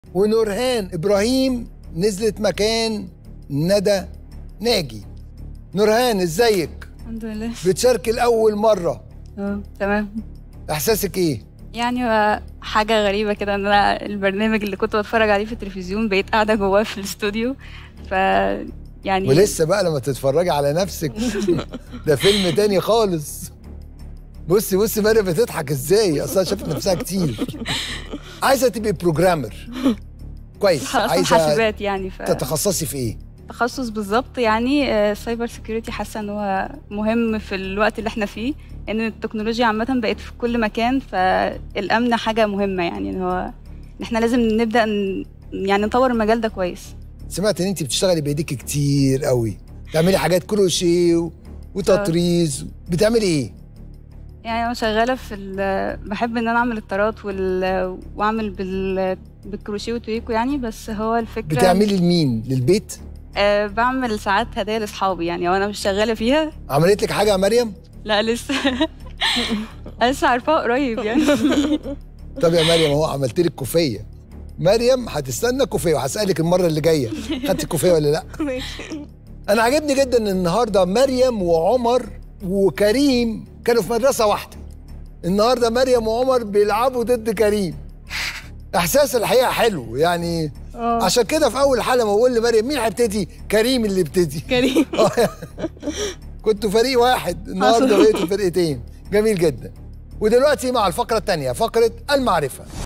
ونورهان ابراهيم نزلت مكان ندى ناجي نورهان ازيك الحمد لله بتشاركي لاول مره اه تمام احساسك ايه يعني هو حاجة غريبة كده ان انا البرنامج اللي كنت بتفرج عليه في التلفزيون بقيت قاعدة جواه في الاستوديو ف يعني ولسه بقى لما تتفرجي على نفسك ده فيلم تاني خالص بصي بصي مريم بتضحك ازاي اصلا شافت نفسها كتير عايزه تبقي بروجرامر كويس اصلا عايزه حاسبات يعني ف تتخصصي في ايه تخصص بالظبط يعني سايبر سيكيورتي حاسه ان هو مهم في الوقت اللي احنا فيه ان التكنولوجيا عامه بقت في كل مكان فالامن حاجه مهمه يعني ان هو ان احنا لازم نبدا ن... يعني نطور المجال ده كويس سمعت ان انت بتشتغلي بايديك كتير قوي تعملي حاجات كروشيه و- وتطريز بتعملي ايه يعني انا شغاله في ال... بحب ان انا اعمل الطارات وال... واعمل بال... بالكروشيه والتويكو يعني بس هو الفكره بتعملي لمين للبيت أه بعمل ساعات هدايا لاصحابي يعني وانا مش شغاله فيها عملت لك حاجه يا مريم لا لسه لسه عارفاها قريب يعني طب يا مريم اهو عملت لك كوفيه مريم هتستنى كوفيه وهسالك المره اللي جايه خدتي كوفيه ولا لا انا عجبني جدا ان النهارده مريم وعمر وكريم كانوا في مدرسه واحده النهارده مريم وعمر بيلعبوا ضد كريم احساس الحقيقه حلو يعني اه عشان كده في اول حلقه ما بقول لمريم مين هيبتدي كريم اللي يبتدي كريم كنتوا فريق واحد النهارده بقيتوا فرقتين جميل جدا ودلوقتي مع الفقره الثانيه فقره المعرفه